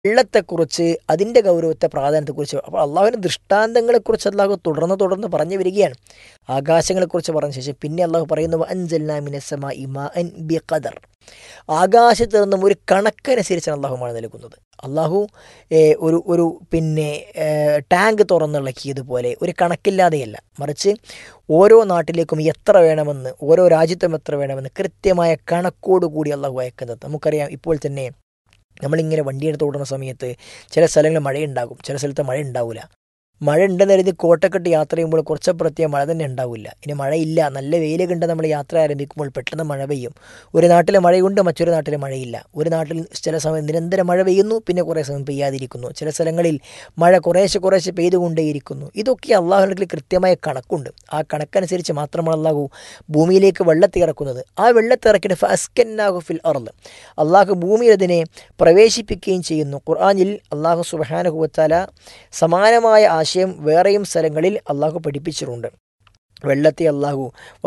വെള്ളത്തെക്കുറിച്ച് അതിൻ്റെ ഗൗരവത്തെ പ്രാധാന്യത്തെക്കുറിച്ച് അപ്പോൾ അള്ളാഹുവിൻ്റെ ദൃഷ്ടാന്തങ്ങളെക്കുറിച്ച് അള്ളാഹു തുടർന്ന് തുടർന്ന് പറഞ്ഞു വരികയാണ് ആകാശങ്ങളെക്കുറിച്ച് പറഞ്ഞ ശേഷം പിന്നെ അള്ളാഹു പറയുന്നു അൻജൽനാ മിനസ്സമാ ഇമാ അൻ ബി ഖദർ ആകാശത്ത് നിന്നും ഒരു കണക്കനുസരിച്ചാണ് അള്ളാഹു മഴ നൽകുന്നത് അള്ളാഹു ഏഹ്, ഒരു ഒരു പിന്നെ ഏഹ്, ടാങ്ക് തുറന്നിളക്കിയതുപോലെ ഒരു കണക്കില്ലാതെയല്ല മറിച്ച് ഓരോ നാട്ടിലേക്കും എത്ര വേണമെന്ന് ഓരോ രാജ്യത്തും എത്ര വേണമെന്ന് കൃത്യമായ കണക്കോടുകൂടി അള്ളാഹു അയക്കുന്നത് നമുക്കറിയാം ഇപ്പോൾ തന്നെ നമ്മളിങ്ങനെ വണ്ടിയെടുത്ത് ഓടുന്ന സമയത്ത് ചില സ്ഥലങ്ങളിൽ മഴയുണ്ടാകും ചില സ്ഥലത്ത് മഴ ഉണ്ടാവില്ല മഴ ഉണ്ടെന്ന് കരുതി കോട്ടക്കെട്ട് യാത്ര ചെയ്യുമ്പോൾ കുറച്ചപ്പുറത്തേ മഴ തന്നെ ഉണ്ടാവില്ല ഇനി മഴയില്ല നല്ല വെയിൽ കണ്ട് നമ്മൾ യാത്ര ആരംഭിക്കുമ്പോൾ പെട്ടെന്ന് മഴ പെയ്യും ഒരു നാട്ടിൽ മഴയുണ്ട് മറ്റൊരു നാട്ടിൽ മഴയില്ല ഒരു നാട്ടിൽ ചില സമയം നിരന്തരം മഴ പെയ്യുന്നു പിന്നെ കുറേ സമയം പെയ്യാതിരിക്കുന്നു ചില സ്ഥലങ്ങളിൽ മഴ കുറേശ്ശെ കുറേശ്ശെ പെയ്തുകൊണ്ടേയിരിക്കുന്നു ഇതൊക്കെ അള്ളാഹുവിൻ്റെ കൃത്യമായ കണക്കുണ്ട് ആ കണക്കനുസരിച്ച് മാത്രമാണ് അള്ളാഹു ഭൂമിയിലേക്ക് വെള്ളത്തെ ഇറക്കുന്നത് ആ വെള്ളത്തെ ഇറക്കിയിട്ട് ഫസ്കന്നാഹു ഫിൽ അർദ് അള്ളാഹു ഭൂമിയിൽ അതിനെ പ്രവേശിപ്പിക്കുകയും ചെയ്യുന്നു ഖുർആനിൽ അള്ളാഹു സുബാനുഹുവത്താല സമാനമായ ആശയം വേറെയും സ്ഥലങ്ങളിൽ അള്ളാഹു പഠിപ്പിച്ചിട്ടുണ്ട് വെള്ളത്തെ അള്ളാഹു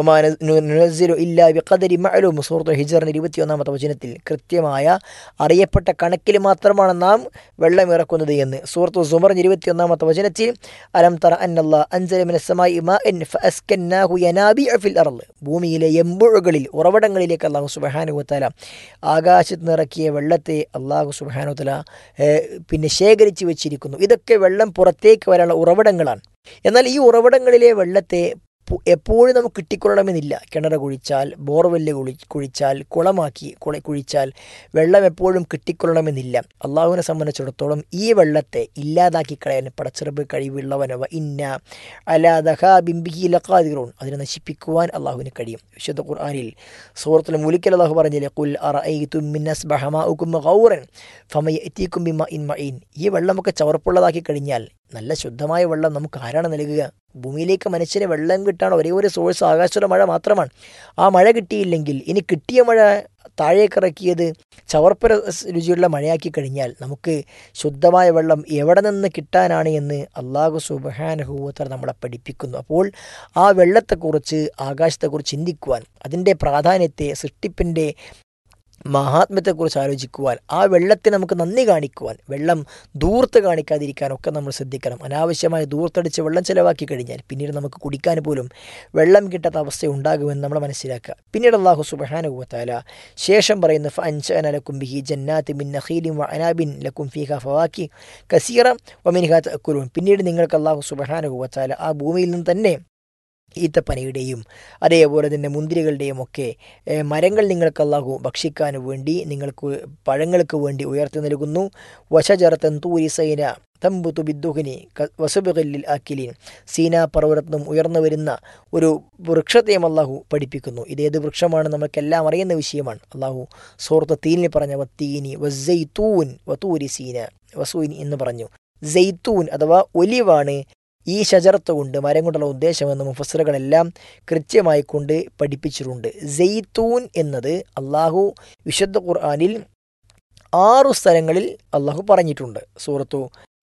നുനസിലു ഇല്ലാ ബിഖദരി മഅലൂം സൂറത്തുൽ ഹിജറിന് ഇരുപത്തിയൊന്നാമത്തെ വചനത്തിൽ കൃത്യമായ അറിയപ്പെട്ട കണക്കിൽ മാത്രമാണ് നാം വെള്ളം ഇറക്കുന്നത് എന്ന് സൂറത്തു സുമറിന് ഇരുപത്തിയൊന്നാമത്തെ വചനത്തിൽ അലം തറ അന്നല്ലാ അൻസലമിന സമായി മാഇൻ ഫഅസ്കന്നാഹു യനാബിഅ ഫിൽ അർള് ഭൂമിയിലെ എമ്പുഴകളിൽ ഉറവിടങ്ങളിലേക്ക് അള്ളാഹു സുബ്ഹാനഹു ആകാശത്ത് നിറക്കിയ വെള്ളത്തെ അള്ളാഹു സുബ്ഹാനഹു തആല പിന്നെ ശേഖരിച്ചു വെച്ചിരിക്കുന്നു ഇതൊക്കെ വെള്ളം പുറത്തേക്ക് വരാനുള്ള ഉറവിടങ്ങളാണ് എന്നാൽ ഈ ഉറവിടങ്ങളിലെ വെള്ളത്തെ പു- എപ്പോഴും നമുക്ക് കിട്ടിക്കൊള്ളണമെന്നില്ല കിണർ കുഴിച്ചാൽ ബോർവെല്ല് കുഴി കുഴിച്ചാൽ കുളമാക്കി കുള കുഴിച്ചാൽ വെള്ളം എപ്പോഴും കിട്ടിക്കൊള്ളണമെന്നില്ല അള്ളാഹുവിനെ സംബന്ധിച്ചിടത്തോളം ഈ വെള്ളത്തെ ഇല്ലാതാക്കി കളയാൻ പടച്ചിറപ്പ് കഴിവുള്ളവനവ ഇന്ന അലാദഹ ബിംബിഹി ലഖാദിറൂൺ അതിനെ നശിപ്പിക്കുവാൻ അള്ളാഹുവിന് കഴിയും വിശുദ്ധ ഖുർആനിൽ സൂറത്തുൽ മുലിക്കൽ അള്ളാഹു പറഞ്ഞില്ലേ കുൽ അറഅയ്തും മിൻ അസ്ബഹ മാഉകും ഗൗറൻ ഫമയഅതീകും ബിമ ഇൻ മഈൻ ഈ വെള്ളമൊക്കെ ചവർപ്പുള്ളതാക്കി കഴിഞ്ഞാൽ നല്ല ശുദ്ധമായ വെള്ളം നമുക്ക് ആരാണ് നൽകുക ഭൂമിയിലേക്ക് മനുഷ്യന് വെള്ളം കിട്ടാൻ ഒരേ ഒരു സോഴ്സ് ആകാശത്തുള്ള മഴ മാത്രമാണ് ആ മഴ കിട്ടിയില്ലെങ്കിൽ ഇനി കിട്ടിയ മഴ താഴേക്കിറക്കിയത് ചവർപ്പര സ് രുചിയുള്ള മഴയാക്കി കഴിഞ്ഞാൽ നമുക്ക് ശുദ്ധമായ വെള്ളം എവിടെ നിന്ന് കിട്ടാനാണ് എന്ന് അള്ളാഹു സുബാനഹൂവത്തർ നമ്മളെ പഠിപ്പിക്കുന്നു അപ്പോൾ ആ വെള്ളത്തെക്കുറിച്ച് ആകാശത്തെക്കുറിച്ച് ചിന്തിക്കുവാൻ അതിൻ്റെ പ്രാധാന്യത്തെ സൃഷ്ടിപ്പിൻ്റെ മഹാത്മ്യത്തെക്കുറിച്ച് ആലോചിക്കുവാൻ ആ വെള്ളത്തെ നമുക്ക് നന്ദി കാണിക്കുവാൻ വെള്ളം ദൂർത്ത് കാണിക്കാതിരിക്കാനൊക്കെ നമ്മൾ ശ്രദ്ധിക്കണം അനാവശ്യമായി ദൂർത്തടിച്ച് വെള്ളം ചിലവാക്കി കഴിഞ്ഞാൽ പിന്നീട് നമുക്ക് കുടിക്കാൻ പോലും വെള്ളം കിട്ടാത്ത അവസ്ഥ ഉണ്ടാകുമെന്ന് നമ്മൾ മനസ്സിലാക്കുക പിന്നീട് അള്ളാഹു സുബഹാനുവത്താല ശേഷം പറയുന്നു ഫഅൻശഅന ലക്കും ബിഹി ജന്നാത്തി മിൻ നഖീലിൻ വ അനാബിൻ ലക്കും ഫീഹ ഫവാക്കി കസീറ വമിൻഹ തഅക്കുലൂൻ പിന്നീട് നിങ്ങൾക്ക് അള്ളാഹു സുബഹാനുവത്താല ആ ഭൂമിയിൽ നിന്ന് തന്നെ ഈത്തപ്പനയുടെയും അതേപോലെ തന്നെ മുന്തിരികളുടെയും ഒക്കെ ഏ, മരങ്ങൾ നിങ്ങൾക്ക് അല്ലാഹു ഭക്ഷിക്കാൻ വേണ്ടി നിങ്ങൾക്ക് പഴങ്ങൾക്ക് വേണ്ടി ഉയർത്തി നൽകുന്നു വശജറത്തൻ തൂരി സൈന തമ്പുതു ബിദ്ദുഹിനി വസുബിലിൽ ആക്കിലീൻ സീന പർവ്വതത്തിനും ഉയർന്നു വരുന്ന ഒരു വൃക്ഷത്തെയും അള്ളാഹു പഠിപ്പിക്കുന്നു ഇതേത് വൃക്ഷമാണ് നമുക്കെല്ലാം അറിയുന്ന വിഷയമാണ് അള്ളാഹു സൂറത്ത് തീനിൽ പറഞ്ഞ വത്തീനി വസൈത്തൂൻ വത്തൂരി സീന വസൂനി എന്ന് പറഞ്ഞു ജെയ്ത്തൂൻ അഥവാ ഒലിവാണ് ഈ ഷജറത്ത് കൊണ്ട് മരം കൊണ്ടുള്ള ഉദ്ദേശമെന്ന് മുഫസറുകളെല്ലാം കൃത്യമായി കൊണ്ട് പഠിപ്പിച്ചിട്ടുണ്ട് ജെയ്ത്തൂൻ എന്നത് അള്ളാഹു വിശുദ്ധ ഖുർആാനിൽ ആറു സ്ഥലങ്ങളിൽ അള്ളാഹു പറഞ്ഞിട്ടുണ്ട് സൂറത്തു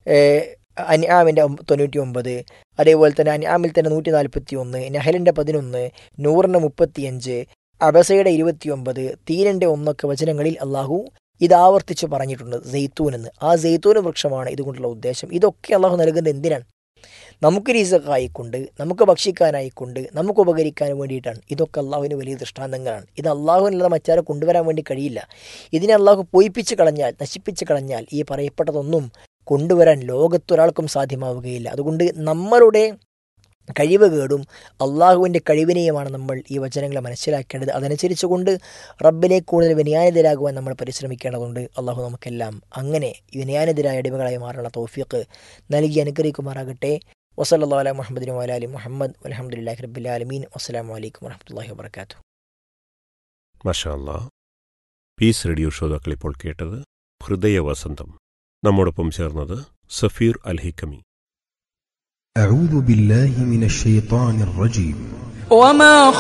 അൻആമിൻ്റെ തൊണ്ണൂറ്റി ഒമ്പത് അതേപോലെ തന്നെ അൻആമിൽ തന്നെ നൂറ്റി നാൽപ്പത്തി ഒന്ന് നഹലിൻ്റെ പതിനൊന്ന് നൂറിൻ്റെ മുപ്പത്തിയഞ്ച് അബസയുടെ ഇരുപത്തിയൊമ്പത് തീരൻ്റെ ഒന്നൊക്കെ വചനങ്ങളിൽ അള്ളാഹു ഇത് ആവർത്തിച്ച് പറഞ്ഞിട്ടുണ്ട് ജെയ്ത്തൂൻ എന്ന് ആ ജെയ്ത്തൂൻ വൃക്ഷമാണ് ഇതുകൊണ്ടുള്ള ഉദ്ദേശം ഇതൊക്കെ അള്ളാഹു നൽകുന്നത് എന്തിനാണ് നമുക്ക് രീസക്കായിക്കൊണ്ട് നമുക്ക് ഭക്ഷിക്കാനായിക്കൊണ്ട് നമുക്ക് ഉപകരിക്കാൻ വേണ്ടിയിട്ടാണ് ഇതൊക്കെ അള്ളാഹുവിന് വലിയ ദൃഷ്ടാന്തങ്ങളാണ് ഇത് അള്ളാഹുവിനല്ലാതെ മറ്റാരെ കൊണ്ടുവരാൻ വേണ്ടി കഴിയില്ല ഇതിനെ അള്ളാഹു പൊയിപ്പിച്ച് കളഞ്ഞാൽ നശിപ്പിച്ച് കളഞ്ഞാൽ ഈ പറയപ്പെട്ടതൊന്നും കൊണ്ടുവരാൻ ലോകത്തൊരാൾക്കും സാധ്യമാവുകയില്ല അതുകൊണ്ട് നമ്മളുടെ കഴിവ് കേടും അള്ളാഹുവിൻ്റെ കഴിവിനെയുമാണ് നമ്മൾ ഈ വചനങ്ങളെ മനസ്സിലാക്കേണ്ടത് അതനുസരിച്ച് കൊണ്ട് റബ്ബിനെ കൂടുതൽ വിനയാനിതരാകുവാൻ നമ്മൾ പരിശ്രമിക്കേണ്ടതുണ്ട് അള്ളാഹു നമുക്കെല്ലാം അങ്ങനെ വിനയാനിതരായ അടിമകളായി മാറാനുള്ള തോഫിക്ക് നൽകി അനുഗ്രഹിക്കുമാറാകട്ടെ വസല്ലാ അല മുഹമ്മദിനും അലാലി മുഹമ്മദ് അലഹമുല്ലാഹി റബ്ബിലാലമീൻ വസ്സലാം വലൈക്കും വറഹമുല്ലാഹി വാബർക്കാത്തു മഷാല്ല പീസ് റേഡിയോ ശ്രോതാക്കൾ ഇപ്പോൾ കേട്ടത് ഹൃദയവസന്തം നമ്മോടൊപ്പം ചേർന്നത് സഫീർ അൽഹിക്കമി أعوذ بالله من الشيطان الرجيم وما